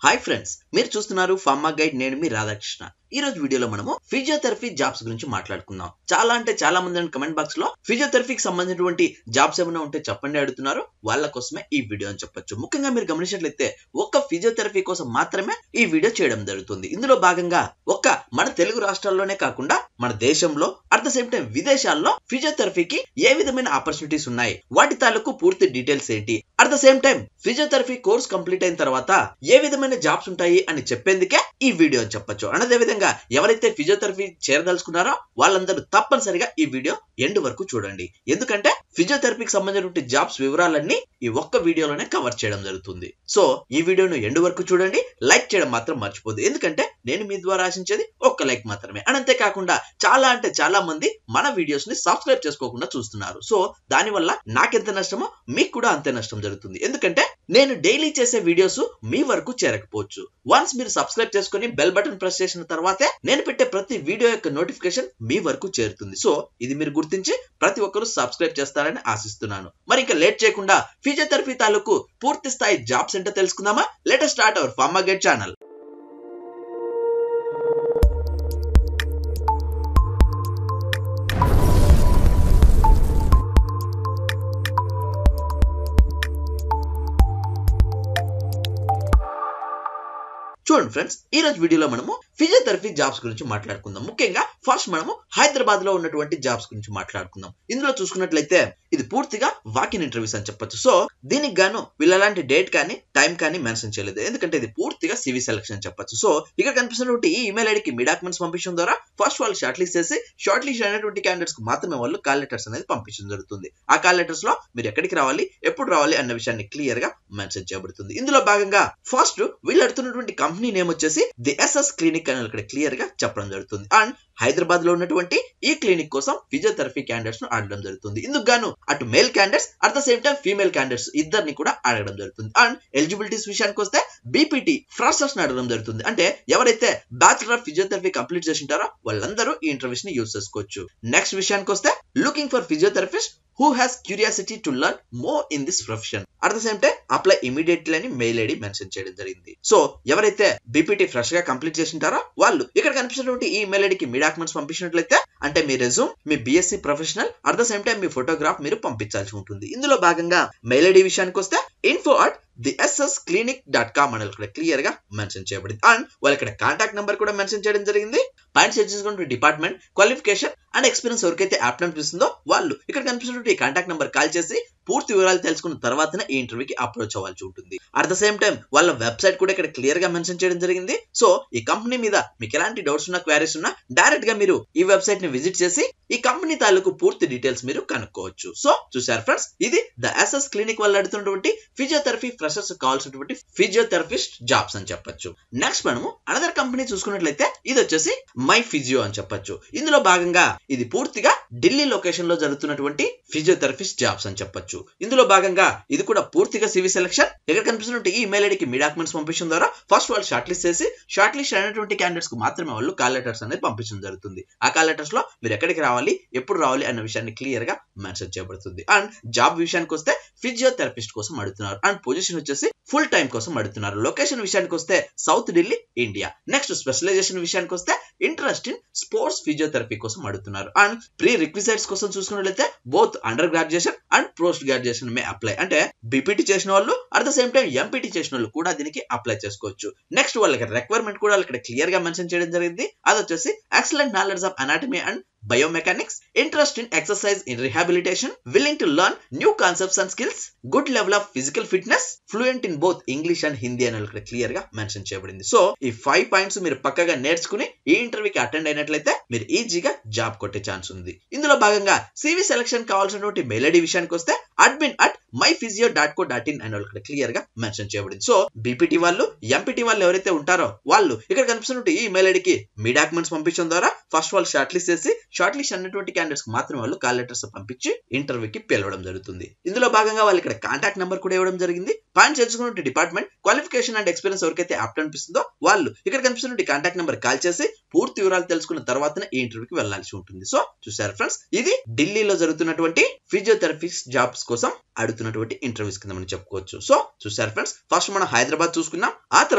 hi friends మీరు చూస్తున్నారు pharma guide నేను మీ రాధాకృష్ణ ఈ రోజు వీడియోలో మనము ఫిజియోథెరపీ జాబ్స్ గురించి మాట్లాడుకుందాం చాలా అంటే చాలా మంది కమెంట్ బాక్స్ లో ఫిజియోథెరపీకి సంబంధించినటువంటి జాబ్స్ ఏమైనా ఉంటే చెప్పండి అడుగుతున్నారు వాళ్ళ కోసమే ఈ వీడియో అని చెప్పొచ్చు ముఖ్యంగా మీరు గమనించినట్లయితే ఒక్క ఫిజియోథెరపీ కోసం మాత్రమే ఈ వీడియో చేయడం జరుగుతుంది ఇందులో భాగంగా ఒక్క మన తెలుగు రాష్ట్రాల్లోనే కాకుండా మన దేశంలో అట్ ద సేమ్ టైం విదేశాల్లో ఫిజియోథెరపీకి ఏ విధమైన ఆపర్చునిటీస్ ఉన్నాయి వాటి తాలూకు పూర్తి డీటెయిల్స్ ఏంటి at the same time physiotherapy course complete అయిన తర్వాత ఏ విధమైన జాబ్స్ ఉంటాయి అని చెప్పేందుకే ఈ వీడియో అని చెప్పొచ్చు అదే విధంగా ఎవరైతే ఫిజియోథెరపీ చేరదలుచుకున్నారో వాళ్ళందరూ తప్పనిసరిగా ఈ వీడియో ఎండ్ వరకు చూడండి ఎందుకంటే ఫిజియోథెరపీకి సంబంధించిన జాబ్స్ వివరాలన్నీ ఈ ఒక్క వీడియోలోనే కవర్ చేయడం జరుగుతుంది సో ఈ వీడియోను ఎండ్ వరకు చూడండి లైక్ చేయడం మాత్రం మర్చిపోదు ఎందుకంటే నేను మీ ద్వారా ఆశించేది ఒక్క లైక్ మాత్రమే అండ్ అంతేకాకుండా చాలా అంటే చాలా మంది మన వీడియోస్ ని సబ్స్క్రైబ్ చేసుకోకుండా చూస్తున్నారు సో దానివల్ల నాకెంత నష్టమో మీకు కూడా అంతే నష్టం జరుగుతుంది ఎందుకంటే నేను డైలీ చేసే వీడియోస్ మీ వరకు చేరకపోవచ్చు వన్స్ మీరు సబ్స్క్రైబ్ చేసుకుని బెల్ బటన్ ప్రెస్ చేసిన తర్వాతే నేను పెట్టే ప్రతి వీడియో యొక్క నోటిఫికేషన్ మీ వరకు చేరుతుంది సో ఇది మీరు గుర్తించి ప్రతి ఒక్కరూ సబ్స్క్రైబ్ చేస్తారని ఆశిస్తున్నాను మరి ఇంకా లేట్ చేయకుండా ఫిజియోథెరపీ తాలూకు పూర్తి స్థాయి జాబ్స్ ఏంటో తెలుసుకుందామా letter start our pharma get channel చూడండి ఫ్రెండ్స్ ఈ రోజు వీడియోలో మనము ఫిజియోథెరపీ జాబ్స్ గురించి మాట్లాడుకుందాం ముఖ్యంగా ఫస్ట్ మనము హైదరాబాద్ లో ఉన్నటువంటి జాబ్స్ గురించి మాట్లాడుకుందాం ఇందులో చూసుకున్నట్లయితే ఇది పూర్తిగా వాకిన్ ఇంటర్వ్యూస్ అని చెప్పొచ్చు సో దీనికి గాను వీళ్ళు ఎలాంటి డేట్ కానీ టైం కానీ మెన్షన్ చేయలేదు ఎందుకంటే ఇది పూర్తిగా సివి సెలక్షన్ అని చెప్పొచ్చు సో ఇక్కడ కనిపిస్తున్నటువంటి ఈ ఇమెయిల్ ఐడికి మీ డాక్యుమెంట్స్ పంపించడం ద్వారా ఫస్ట్ వాళ్ళు షార్ట్ లిస్ట్ చేసి షార్ట్ లిస్ట్ అయినటువంటి క్యాండిడేట్స్ కు మాత్రమే వాళ్ళు కాల్ లెటర్స్ అనేది పంపించడం జరుగుతుంది ఆ కాల్ లెటర్స్ లో మీరు ఎక్కడికి రావాలి ఎప్పుడు రావాలి అన్న విషయాన్ని క్లియర్ గా మెన్షన్ చేయబడుతుంది ఇందులో భాగంగా ఫస్ట్ వీళ్ళు అడుగుతున్నటువంటి కంపెనీ నేమ్ వచ్చేసి ది ఎస్ఎస్ క్లినిక్ అని ఇక్కడ క్లియర్ గా చెప్పడం జరుగుతుంది అండ్ హైదరాబాద్ లో ఉన్నటువంటి ఈ క్లినిక్ కోసం ఫిజియోథెరపీ క్యాండిడేట్స్ ను అడగడం జరుగుతుంది ఇందుకు గాను అటు male candidates at the same time female candidates ఇద్దరిని కూడా అడగడం జరుగుతుంది అండ్ ఎలిజిబిలిటీస్ విషయానికి వస్తే బీపీటీ ఫ్రాస్టర్స్ ని అడగడం జరుగుతుంది అంటే ఎవరైతే బ్యాచులర్ ఆఫ్ ఫిజియోథెరపీ కంప్లీట్ చేసి ఉంటారో వాళ్ళందరూ ఈ ఇంటర్వ్యూస్ ని యూజ్ చేసుకోవచ్చు నెక్స్ట్ విషయానికి వస్తే looking for physiotherapist who has curiosity to learn more in this profession at the same time apply immediately అని మెయిల్ ఐడి మెన్షన్ చేయడం జరిగింది సో ఎవరైతే బీపీటీ ఫ్రెష్ గా కంప్లీట్ చేసింటారో వాళ్ళు ఇక్కడ కనిపిస్తున్నటువంటి ఈ మెయిల్ ఐడికి మీ డాక్యుమెంట్స్ పంపించినట్లయితే అంటే మీ రెజ్యూమ్ మీ BSc professional at the same time మీ ఫోటోగ్రాఫ్ మీరు పంపించాల్సి ఉంటుంది ఇందులో భాగంగా మెయిల్ ఐడి విషయానికి వస్తే info at the SS clinic dot com అని ఇక్కడ క్లియర్ గా మెన్షన్ చేయబడింది అండ్ వాళ్ళు ఇక్కడ కాంటాక్ట్ నెంబర్ కూడా మెన్షన్ చేయడం జరిగింది పాయింట్స్ చేసుకుంటే డిపార్ట్మెంట్ క్వాలిఫికేషన్ అండ్ ఎక్స్పీరియన్స్ ఎవరికైతే యాప్ అనిపిస్తుందో వాళ్ళు ఇక్కడ కనిపిస్తున్నటువంటి కాంటాక్ట్ నెంబర్ కాల్ చేసి పూర్తి వివరాలు తెలుసుకున్న తర్వాతనే ఈ ఇంటర్వ్యూకి అప్రోచ్ అవ్వాల్సి ఉంటుంది అట్ ద సేమ్ టైం వాళ్ళ వెబ్సైట్ కూడా ఇక్కడ క్లియర్ గా మెన్షన్ చేయడం జరిగింది సో ఈ కంపెనీ మీద మీకు ఎలాంటి డౌట్స్ ఉన్నా క్వారీస్ ఉన్నా డైరెక్ట్ గా మీరు ఈ వెబ్సైట్ ని విజిట్ చేసి ఈ కంపెనీ తాలూకు పూర్తి డీటెయిల్స్ మీరు కనుక్కోవచ్చు సో చూసారు ఫ్రెండ్స్ ఇది ద ఎస్ఎస్ క్లినిక్ వాళ్ళు అడుగుతున్నటువంటి ఫిజియోథెరపీ ఫ్రెషర్స్ కావాల్సినటువంటి ఫిజియోథెరపిస్ట్ జాబ్స్ అని చెప్పొచ్చు నెక్స్ట్ మనము అనదర్ కంపెనీ చూసుకున్నట్లయితే ఇది వచ్చేసి మై ఫిజియో అని చెప్పొచ్చు ఇందులో భాగంగా ఇది పూర్తిగా ఢిల్లీ లొకేషన్ లో జరుగుతున్నటువంటి ఫిజియోథెరపిస్ట్ జాబ్స్ అని చెప్పొచ్చు ఇందులో భాగంగా ఇది కూడా పూర్తిగా సివి సెలక్షన్ ఇక్కడ కనిపిస్తున్నట్టు ఈ మెయిల్ ఐడికి మీ డాక్యుమెంట్స్ పంపించడం ద్వారా ఫస్ట్ వాళ్ళు షార్ట్ లిస్ట్ చేసి షార్ట్ లిస్ట్ అయినటువంటి క్యాండిడేట్స్ కు మాత్రమే వాళ్ళు కాల్ లెటర్స్ అనేది పంపించడం జరుగుతుంది ఆ కాల్ లెటర్స్ లో మీరు ఎక్కడికి రావాలి ఎప్పుడు రావాలి అన్న విషయాన్ని క్లియర్ గా మెన్షన్ చేయబడుతుంది అండ్ జాబ్ విషయానికి వస్తే ఫిజియోథెరపిస్ట్ కోసం అడుగుతున్నారు అండ్ పొజిషన్ వచ్చేసి ఫుల్ టైం కోసం అడుగుతున్నారు లొకేషన్ విషయానికి వస్తే south Delhi India next specialization విషయానికి వస్తే ఇంట్రెస్ట్ ఇన్ స్పోర్ట్స్ ఫిజియోథెరపీ కోసం అడుగుతున్నారు అండ్ ప్రీ రిక్విజైట్స్ కోసం చూసుకున్నట్లయితే both under graduation and post graduation may apply అంటే బీపీటీ చేసిన వాళ్ళు at the same time MPT చేసిన వాళ్ళు కూడా దీనికి అప్లై చేసుకోవచ్చు నెక్స్ట్ వాళ్ళకి రిక్వైర్మెంట్ కూడా ఇక్కడ క్లియర్ గా మెన్షన్ చేయడం జరిగింది అది వచ్చేసి excellent knowledge of anatomy and biomechanics, interest in exercise in rehabilitation, willing to learn new concepts and skills, good level of physical fitness, fluent in both English and Hindi అని ఇక్కడ clear గా mention చేయబడింది so ఈ five points మీరు పక్కగా నేర్చుకుని ఈ ఇంటర్వ్యూకి అటెండ్ అయినట్లయితే మీరు ఈజీగా జాబ్ కొట్టే ఛాన్స్ ఉంది ఇందులో భాగంగా సివి సెలక్షన్ కావాల్సినటువంటి మెయిల్ ఐడి విషయానికి వస్తే admin at my physio dot co dot in అని ఇక్కడ క్లియర్ గా మెన్షన్ చేయబడింది సో బీపీటీ వాళ్ళు ఎంపీటీ వాళ్ళు ఎవరైతే ఉంటారో వాళ్ళు ఇక్కడ కనిపిస్తున్నట్టు ఈ మెయిల్ ఐడికి మీ డాక్యుమెంట్స్ పంపించడం ద్వారా ఫస్ట్ వాళ్ళు షార్ట్ లిస్ట్ చేసి షార్ట్ లిస్ట్ అన్నటువంటి క్యాండిడేట్స్ మాత్రమే వాళ్ళు కాల్ లెటర్స్ పంపించి ఇంటర్వ్యూకి పిలవడం జరుగుతుంది ఇందులో భాగంగా వాళ్ళు ఇక్కడ కాంటాక్ట్ నెంబర్ కూడా ఇవ్వడం జరిగింది పాయింట్ చేసుకున్న డిపార్ట్మెంట్ క్వాలిఫికేషన్ అండ్ ఎక్స్పీరియన్స్ ఎవరికైతే యాప్ట్ అనిపిస్తుందో వాళ్ళు ఇక్కడ కనిపిస్తున్న కాంటాక్ట్ నెంబర్ కాల్ చేసి పూర్తి వివరాలు తెలుసుకున్న తర్వాతనే ఈ ఇంటర్వ్యూకి వెళ్లాల్సి ఉంటుంది సో చూసారు ఫ్రెండ్స్ ఇది ఢిల్లీలో జరుగుతున్నటువంటి ఫిజియోథెరపిస్ట్ జాబ్స్ కోసం అడుగుతున్నటువంటి ఇంటర్వ్యూస్ కింద మనం చెప్పుకోవచ్చు సో చూసారు ఫ్రెండ్స్ ఫస్ట్ మనం హైదరాబాద్ చూసుకున్నాం ఆ తర్వాత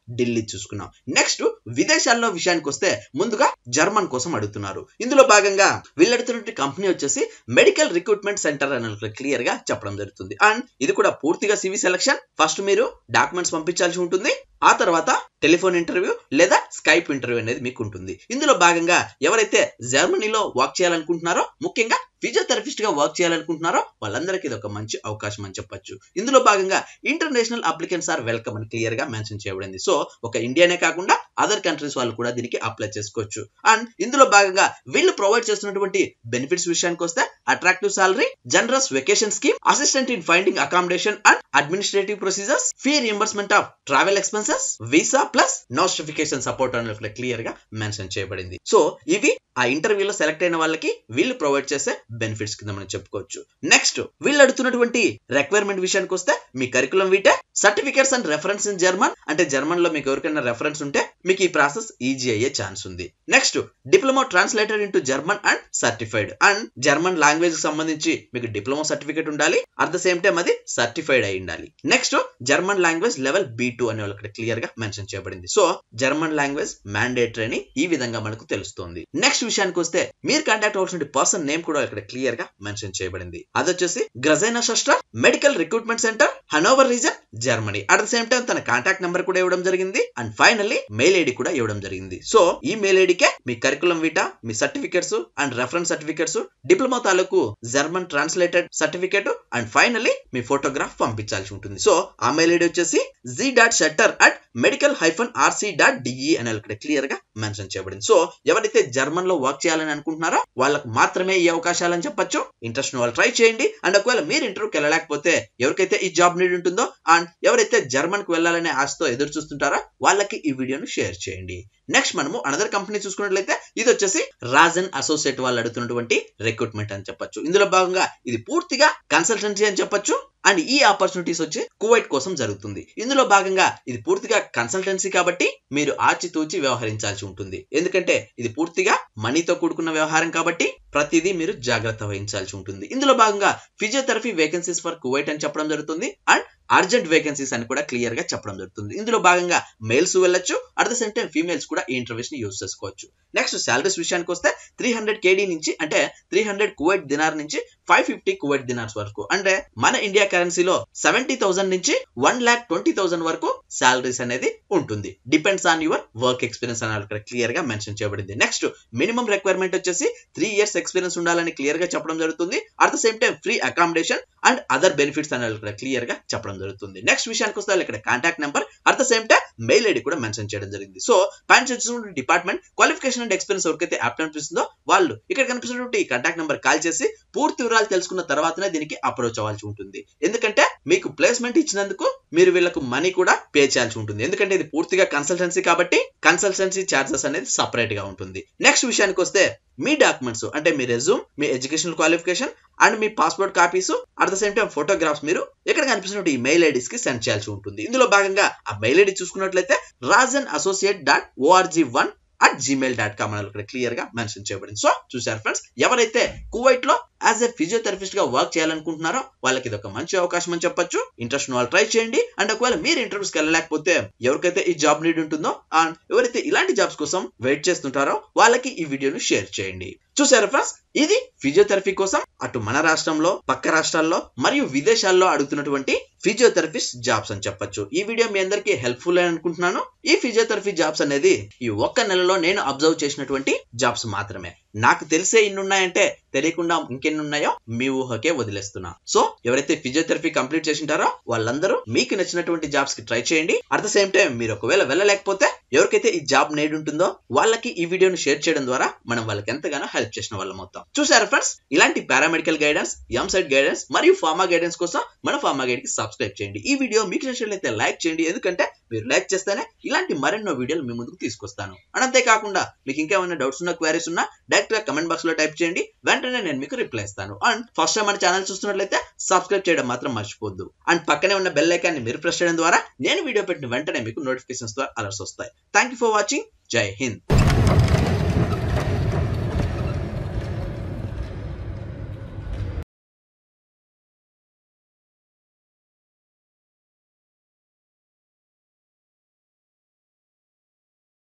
ఢిల్లీ చూసుకున్నాం నెక్స్ట్ విదేశాల్లో విషయానికి వస్తే ముందుగా జర్మన్ కోసం అడుగుతున్నారు ఇందులో భాగంగా వీళ్ళు అడుగుతున్న కంపెనీ వచ్చేసి మెడికల్ రిక్రూట్మెంట్ సెంటర్ అని క్లియర్ గా చెప్పడం జరుగుతుంది అండ్ ఇది కూడా పూర్తిగా సివి సెలక్షన్ ఫస్ట్ మీరు డాక్యుమెంట్స్ పంపించాల్సి ఉంటుంది ఆ తర్వాత టెలిఫోన్ ఇంటర్వ్యూ లేదా స్కైప్ ఇంటర్వ్యూ అనేది మీకు ఉంటుంది ఇందులో భాగంగా ఎవరైతే జర్మనీలో వర్క్ చేయాలనుకుంటున్నారో ముఖ్యంగా ఫిజియోథెరపిస్ట్ గా వర్క్ చేయాలనుకుంటున్నారో వాళ్ళందరికీ ఇది ఒక మంచి అవకాశం అని చెప్పొచ్చు ఇందులో భాగంగా ఇంటర్నేషనల్ అప్లికెంట్స్ ఆర్ వెల్కమ్ అని క్లియర్ గా మెన్షన్ చేయబడింది సో ఒక ఇండియానే కాకుండా అదర్ కంట్రీస్ వాళ్ళు కూడా దీనికి అప్లై చేసుకోవచ్చు అండ్ ఇందులో భాగంగా వీళ్ళు ప్రొవైడ్ చేస్తున్నటువంటి బెనిఫిట్స్ విషయానికి వస్తే attractive salary generous vacation scheme assistant in finding accommodation and administrative procedures fee reimbursement of travel expenses visa plus notification support అని క్లియర్ గా మెన్షన్ చేయబడింది సో ఇవి ఆ ఇంటర్వ్యూలో సెలెక్ట్ అయిన వాళ్ళకి వీళ్ళు ప్రొవైడ్ చేసే బెనిఫిట్స్ కింద మనం చెప్పుకోవచ్చు నెక్స్ట్ వీళ్ళు అడుగుతున్నటువంటి రిక్వైర్మెంట్ విషయానికి వస్తే మీ curriculum vitae certificates and reference in German అంటే జర్మన్ లో మీకు ఎవరికైనా రెఫరెన్స్ ఉంటే మీకు ఈ ప్రాసెస్ ఈజీ అయ్యే ఛాన్స్ ఉంది next diploma translated into German and certified and German language కి సంబంధించి మీకు డిప్లొమా సర్టిఫికేట్ ఉండాలి అట్ ద సేమ్ టైం అది సర్టిఫైడ్ అయి ఉండాలి next German language level B two అని వాళ్ళకి క్లియర్ గా మెన్షన్ చేయబడింది సో జర్మన్ లాంగ్వేజ్ మ్యాండేటరీ అని ఈ విధంగా మనకు తెలుస్తుంది నెక్స్ట్ విషయానికి వస్తే మీరు కాంటాక్ట్ అవ్వాల్సిన పర్సన్ నేమ్ కూడా ఇక్కడ క్లియర్ గా మెన్షన్ చేయబడింది అది వచ్చేసి Grazyna Schuster medical recruitment centre Hanover region Germany at the same time తన కాంటాక్ట్ నెంబర్ కూడా ఇవ్వడం జరిగింది అండ్ ఫైనల్లీ మెయిల్ ఐడి కూడా ఇవ్వడం జరిగింది సో ఈ మెయిల్ ఐడికే మీ కరికులం వీటా మీ certificates and reference certificates diploma తాలూకు German translated certificate and finally మీ ఫోటోగ్రాఫ్ పంపించాల్సి ఉంటుంది సో ఆ మెయిల్ ఐడి వచ్చేసి G dot Schuster at medical hyphen RC dot DE అని ఇక్కడ క్లియర్ గా మెన్షన్ చేయబడింది సో ఎవరైతే జర్మన్ లో వర్క్ చేయాలని అనుకుంటున్నారో వాళ్ళకి మాత్రమే ఈ అవకాశాలని చెప్పొచ్చు ఇంట్రెస్ట్ వాళ్ళు ట్రై చేయండి అండ్ ఒకవేళ మీరు ఇంటర్వ్యూకి వెళ్ళలేకపోతే ఎవరికైతే ఈ జాబ్ నీడ్ ఉంటుందో అండ్ ఎవరైతే జర్మన్ కు వెళ్ళాలనే ఆశతో ఎదురు చూస్తుంటారో వాళ్ళకి ఈ వీడియోను షేర్ చేయండి నెక్స్ట్ మనము అనదర్ కంపెనీ చూసుకున్నట్లయితే ఇది వచ్చేసి రాజన్ అసోసియేట్ వాళ్ళు అడుగుతున్నటువంటి రిక్రూట్మెంట్ అని చెప్పొచ్చు ఇందులో భాగంగా ఇది పూర్తిగా కన్సల్టెన్సీ అని చెప్పొచ్చు అండ్ ఈ ఆపర్చునిటీస్ వచ్చి కువైట్ కోసం జరుగుతుంది ఇందులో భాగంగా ఇది పూర్తిగా కన్సల్టెన్సీ కాబట్టి మీరు ఆచితూచి వ్యవహరించాల్సి ఉంటుంది ఎందుకంటే ఇది పూర్తిగా మనీతో కూడుకున్న వ్యవహారం కాబట్టి ప్రతిదీ మీరు జాగ్రత్త వహించాల్సి ఉంటుంది ఇందులో భాగంగా ఫిజియోథెరపీ వేకెన్సీస్ ఫర్ కువైట్ అని చెప్పడం జరుగుతుంది అండ్ అర్జెంట్ వేకెన్సీస్ అని కూడా క్లియర్ గా చెప్పడం జరుగుతుంది ఇందులో భాగంగా మేల్స్ వెళ్ళొచ్చు at the same time females కూడా ఈ ఇంటర్వ్యూస్ ని యూజ్ చేసుకోవచ్చు నెక్స్ట్ సాలరీస్ విషయానికి వస్తే త్రీ హండ్రెడ్ కేడీ నుంచి అంటే త్రీ హండ్రెడ్ కువైట్ దినార్ నుంచి ఫైవ్ ఫిఫ్టీ కువైట్ దినార్స్ వరకు అంటే మన ఇండియా కరెన్సీలో సెవెంటీ థౌసండ్ నుంచి వన్ ల్యాక్ ట్వంటీ థౌసండ్ వరకు సాలరీస్ అనేది ఉంటుంది depends on your work experience అని ఇక్కడ క్లియర్ గా మెన్షన్ చేయబడింది నెక్స్ట్ మినిమం రిక్వైర్మెంట్ వచ్చేసి త్రీ ఇయర్స్ ఎక్స్పీరియన్స్ ఉండాలని క్లియర్ గా చెప్పడం జరుగుతుంది at the same time free accommodation and other benefits అని ఇక్కడ క్లియర్ గా చెప్పడం జరుగుతుంది నెక్స్ట్ విషయానికి వస్తే ఇక్కడ contact number at the same time mail ID కూడా మెన్షన్ చేయడం జరిగింది సో పైన చూసిన డిపార్ట్మెంట్ క్వాలిఫికేషన్ అండ్ ఎక్స్పీరియన్స్ ఎవరికైతే యాప్ట్ అనిపిస్తుందో వాళ్ళు ఇక్కడ కనిపిస్తున్నటువంటి కాంటాక్ట్ నెంబర్ కాల్ చేసి పూర్తి వివరాలు తెలుసుకున్న తర్వాతనే దీనికి అప్రోచ్ అవ్వాల్సి ఉంటుంది ఎందుకంటే మీకు ప్లేస్మెంట్ ఇచ్చినందుకు మీరు వీళ్ళకు మనీ కూడా పే చేయాల్సి ఉంటుంది ఎందుకంటే ఇది పూర్తిగా కన్సల్టెన్సీ కాబట్టి కన్సల్టెన్సీ ఛార్జెస్ అనేది సపరేట్ గా ఉంటుంది నెక్స్ట్ విషయానికి వస్తే మీ డాక్యుమెంట్స్ అంటే మీ రెజ్యూమ్ మీ ఎడ్యుకేషనల్ క్వాలిఫికేషన్ అండ్ మీ passport copies at the same time photographs మీరు ఇక్కడ కనిపిస్తున్న ఈ మెయిల్ ఐడీస్ కి సెండ్ చేయాల్సి ఉంటుంది ఇందులో భాగంగా ఆ మెయిల్ ఐడి చూసుకున్నట్లయితే Rajan associate dot ORG one at Gmail dot com అని ఇక్కడ క్లియర్ గా మెన్షన్ చేయబడింది సో చూసారు ఫ్రెండ్స్ ఎవరైతే కువైట్ లో యాజ్ ఎ ఫిజియోథెరపిస్ట్ గా వర్క్ చేయాలనుకుంటున్నారో వాళ్ళకి ఇది ఒక మంచి అవకాశం అని చెప్పొచ్చు ఇంట్రెస్ట్ వాళ్ళు ట్రై చేయండి అండ్ ఒకవేళ మీరు ఇంటర్వ్యూస్ కి వెళ్ళలేకపోతే ఎవరికైతే ఈ జాబ్ నీడ్ ఉంటుందో అండ్ ఎవరైతే ఇలాంటి జాబ్స్ కోసం వెయిట్ చేస్తుంటారో వాళ్ళకి ఈ వీడియోను షేర్ చేయండి చూసారు ఫ్రెండ్స్ ఇది ఫిజియోథెరపీ కోసం అటు మన రాష్ట్రంలో పక్క రాష్ట్రాల్లో మరియు విదేశాల్లో అడుగుతున్నటువంటి ఫిజియోథెరపిస్ట్ జాబ్స్ అని చెప్పొచ్చు ఈ వీడియో మీ అందరికీ హెల్ప్ఫుల్ అని అనుకుంటున్నాను ఈ ఫిజియోథెరపీ జాబ్స్ అనేది ఈ ఒక్క నెలలో నేను అబ్జర్వ్ చేసినటువంటి జాబ్స్ మాత్రమే నాకు తెలిసే ఇన్ని ఉన్నాయంటే తెలియకుండా ఇంకెన్ని ఉన్నాయో మీ ఊహకే వదిలేస్తున్నా సో ఎవరైతే ఫిజియోథెరపీ కంప్లీట్ చేసింటారో వాళ్ళందరూ మీకు నచ్చినటువంటి జాబ్స్ కి ట్రై చేయండి అట్ ద సేమ్ టైం మీరు ఒకవేళ వెళ్ళలేకపోతే ఎవరికైతే ఈ జాబ్ నేడ్ ఉంటుందో వాళ్ళకి ఈ వీడియోను షేర్ చేయడం ద్వారా మనం వాళ్ళకి ఎంతగానో హెల్ప్ చేసిన వాళ్ళం అవుతాం చూసారా ఫ్రెండ్స్ ఇలాంటి paramedical guidance M side guidance మరియు ఫార్మా గైడెన్స్ కోసం మన ఫార్మా గైడ్ కి సబ్స్క్రైబ్ చేయండి ఈ వీడియో మీకు నచ్చినట్లయితే లైక్ చేయండి ఎందుకంటే మీరు లైక్ చేస్తేనే ఇలాంటి మరెన్నో వీడియోలు మీ ముందుకు తీసుకొస్తాను అండ్ అంతేకాకుండా మీకు ఇంకేమైనా డౌట్స్ ఉన్నా క్వైరీస్ ఉన్నా డైరెక్ట్ గా కమెంట్ బాక్స్ లో టైప్ చేయండి వెంటనే నేను మీకు రిప్లై ఇస్తాను అండ్ ఫస్ట్ టైం మన ఛానల్ చూస్తున్నట్లయితే సబ్స్క్రైబ్ చేయడం మాత్రం మర్చిపోద్దు అండ్ పక్కనే ఉన్న బెల్ ఐకాన్ని మీరు ప్రెస్ చేయడం ద్వారా నేను వీడియో పెట్టిన వెంటనే మీకు నోటిఫికేషన్స్ ద్వారా అలర్ట్స్ వస్తాయి థ్యాంక్ యూ ఫర్ వాచింగ్ జై హింద్